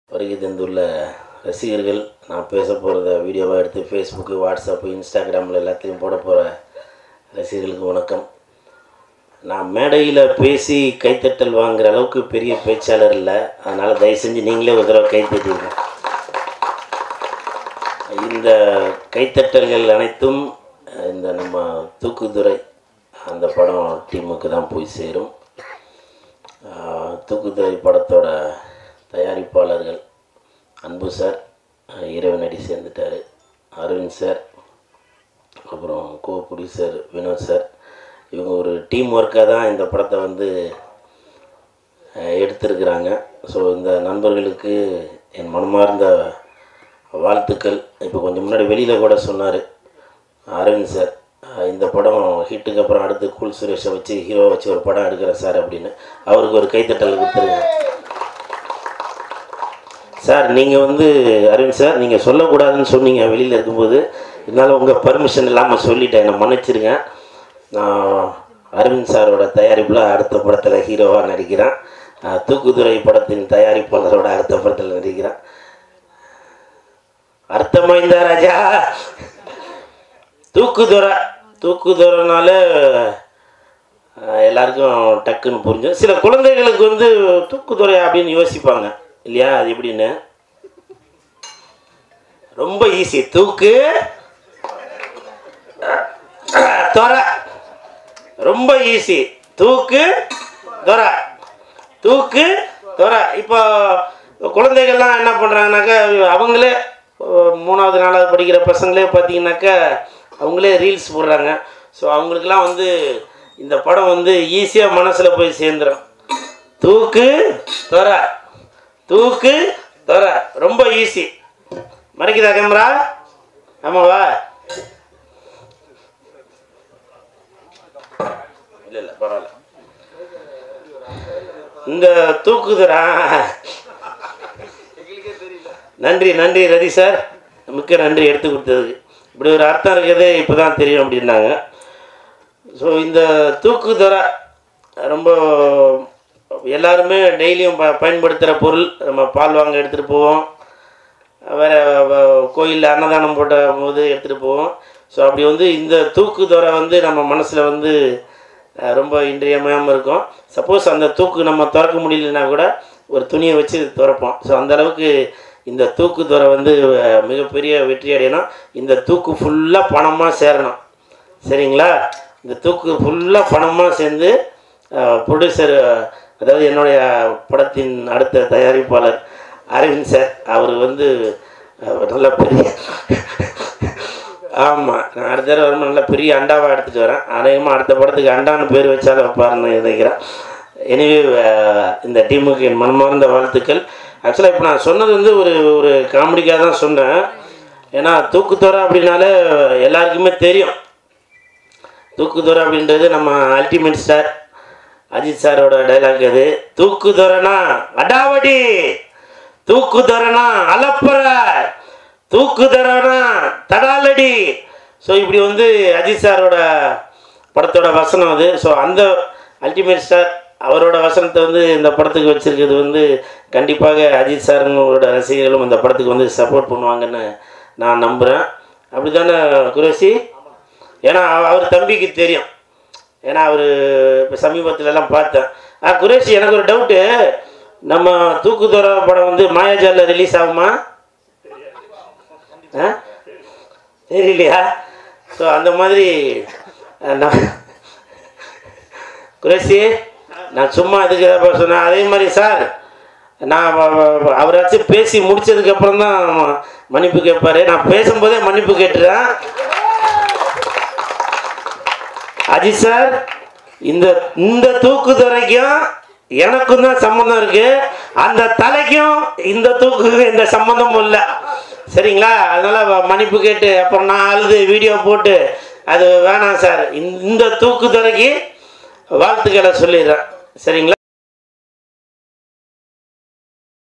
வருகை தந்துள்ள ரசிகர்கள் நான் பேச போகிறத வீடியோவாக எடுத்து ஃபேஸ்புக்கு வாட்ஸ்அப்பு இன்ஸ்டாகிராமில் எல்லாத்துலேயும் போட போகிற ரசிகர்களுக்கு வணக்கம் நான் மேடையில் பேசி கைத்தட்டல் வாங்குற அளவுக்கு பெரிய பேச்சாளர் இல்லை அதனால் தயவு செஞ்சு நீங்களே ஒரு தடவை கைத்தட்டிடுங்க இந்த கைத்தட்டல்கள் அனைத்தும் இந்த நம்ம தூக்குதுறை அந்த படம் டீமுக்கு தான் போய் சேரும் ஆஹ் தூக்குதுறை படத்தோட தயாரிப்பாளர்கள் அன்பு சார் இறைவனடி சேர்ந்துட்டார் அரவிந்த் சார் அப்புறம் கோ ப்ரொடியூசர் வினோத் சார் இவங்க ஒரு டீம் ஒர்க்காக தான் இந்த படத்தை வந்து அஹ், எடுத்திருக்கிறாங்க ஸோ இந்த நண்பர்களுக்கு என் மனமார்ந்த வாழ்த்துக்கள் இப்போ கொஞ்சம் முன்னாடி வெளியில் கூட சொன்னார் அரவிந்த் சார் அஹ், இந்த படம் ஹிட்டுக்கு அப்புறம் அடுத்து கூல் சுரேஷை வச்சு ஹீரோ வச்சு ஒரு படம் எடுக்கிறேன் சார் அப்படின்னு அவருக்கு ஒரு கைத்தட்டல் கொடுத்துருங்க சார் நீங்கள் வந்து அரவிந்த் சார் நீங்கள் சொல்லக்கூடாதுன்னு சொன்னீங்க வெளியில் இருக்கும்போது இருந்தாலும் உங்கள் பர்மிஷன் இல்லாமல் சொல்லிட்டேன் என்னை மன்னிச்சிருங்க நான் அரவிந்த் சாரோட தயாரிப்பில் அடுத்த படத்தில் ஹீரோவாக நடிக்கிறேன் நான் தூக்குதுறை படத்தின் தயாரிப்பாளரோட அடுத்த படத்தில் நடிக்கிறேன் அர்த்தமாய்ந்தா ராஜா தூக்குதுறை தூக்குதுறைனால அஹ், எல்லாருக்கும் டக்குன்னு புரிஞ்சும் சில குழந்தைகளுக்கு வந்து தூக்குதுறை அப்படின்னு யோசிப்பாங்க இல்லையா அது எப்படின்னு ரொம்ப ஈஸி தூக்கு தொர ரொம்ப ஈஸி தூக்கு தொர தூக்கு தொர இப்போ குழந்தைகள்லாம் என்ன பண்ணுறாங்கனாக்கா அவங்களே அஹ், மூணாவது நாலாவது படிக்கிற பசங்களே பார்த்தீங்கன்னாக்கா அவங்களே ரீல்ஸ் போடுறாங்க ஸோ அவங்களுக்கெல்லாம் வந்து இந்த படம் வந்து ஈஸியாக மனசில் போய் சேர்ந்துடும் தூக்கு தொர தூக்கு தொர ரொம்ப ஈஸி மறைக்குதா கேமரா ஆமாவா இல்லை இல்லை பரவாயில்ல இந்த தூக்குதுரா நன்றி நன்றி ரதி சார் மிக்க நன்றி எடுத்து கொடுத்ததுக்கு இப்படி ஒரு அர்த்தம் இருக்கிறது இப்போ தான் தெரியும் அப்படின்னாங்க ஸோ இந்த தூக்குதுறை ரொம்ப எல்லாருமே டெய்லியும் ப பயன்படுத்துகிற பொருள் நம்ம பால் வாங்க எடுத்துகிட்டு போவோம் வேறு கோயிலில் அன்னதானம் போட்ட போது எடுத்துகிட்டு போவோம் ஸோ அப்படி வந்து இந்த தூக்குதுறை வந்து நம்ம மனசில் வந்து அஹ், ரொம்ப இன்றியமையாமல் இருக்கும் சப்போஸ் அந்த தூக்கு நம்ம திறக்க முடியலன்னா கூட ஒரு துணியை வச்சு திறப்போம் ஸோ அந்த அளவுக்கு இந்த தூக்குதுறை வந்து அஹ், மிகப்பெரிய வெற்றி அடையணும் இந்த தூக்கு ஃபுல்லாக பணமாக சேரணும் சரிங்களா இந்த தூக்கு ஃபுல்லாக பணமாக சேர்ந்து ப்ரொடியூசர் அதாவது என்னுடைய படத்தின் அடுத்த தயாரிப்பாளர் அரவிந்த் சார் அவர் வந்து அஹ், நல்ல பெரிய ஆமாம் நான் அடுத்த தடவை வரும்போது நல்ல பெரிய அண்டாவாக எடுத்துகிட்டு வரேன் அநேகமாக அடுத்த படத்துக்கு அண்டான்னு பேர் வச்சாலும் வைப்பாருன்னு நினைக்கிறேன் எனவே இந்த டீமுக்கு என் மனமார்ந்த வாழ்த்துக்கள் ஆக்சுவலாக இப்போ நான் சொன்னது வந்து ஒரு ஒரு காமெடிக்காக தான் சொன்னேன் ஏன்னா தூக்குத்தோரை அப்படின்னாலே எல்லாருக்குமே தெரியும் தூக்குதுறை அப்படின்றது நம்ம அல்டிமேட் ஸ்டார் அஜித் சாரோட டைலாக் அது தூக்குதுறைனா அடாவடி தூக்குதுறைனா அலப்பற தூக்குதுறைனா தடாலடி ஸோ இப்படி வந்து அஜித் சாரோட படத்தோட வசனம் அது ஸோ அந்த அல்டிமேட் ஸ்டார் அவரோட வசனத்தை வந்து இந்த படத்துக்கு வச்சிருக்கிறது வந்து கண்டிப்பாக அஜித் சாருங்களோட ரசிகர்களும் இந்த படத்துக்கு வந்து சப்போர்ட் பண்ணுவாங்கன்னு நான் நம்புகிறேன் அப்படி தானே குரேஷி ஏன்னா அவ- அவர் தம்பிக்கு தெரியும் ஏன்னா அவர் இப்போ சமீபத்துலலாம் பார்த்தேன் ஆ குரேஷ் எனக்கு ஒரு டவுட்டு நம்ம தூக்குதொர படம் வந்து மாயாஜாலில் ரிலீஸ் ஆகுமா ஆ தெரியலையா ஸோ அந்த மாதிரி அஹ், நான் குரேஷி நான் சும்மா இதுக்கு தான் சொன்னேன் அதே மாதிரி சார் நான் வ- வ- வ- அவராச்சும் பேசி முடிச்சதுக்கப்புறம் தான் மன்னிப்பு கேட்பாரு நான் பேசும்போதே மன்னிப்பு கேட்டுறேன் அஜித் சார் இந்த இந்த தூக்குதுறைக்கும் எனக்கும் தான் சம்மந்தம் இருக்கு அந்த தலைக்கும் இந்த தூக்குக்கு எந்த சம்மந்தமும் இல்லை சரிங்களா அதனால வ- மன்னிப்பு கேட்டு அப்புறம் நான் அழுது வீடியோ போட்டு அது வேணாம் சார் இந்த தூக்குதுறைக்கு வாழ்த்துக்களை சொல்லிடுறேன் சரிங்களா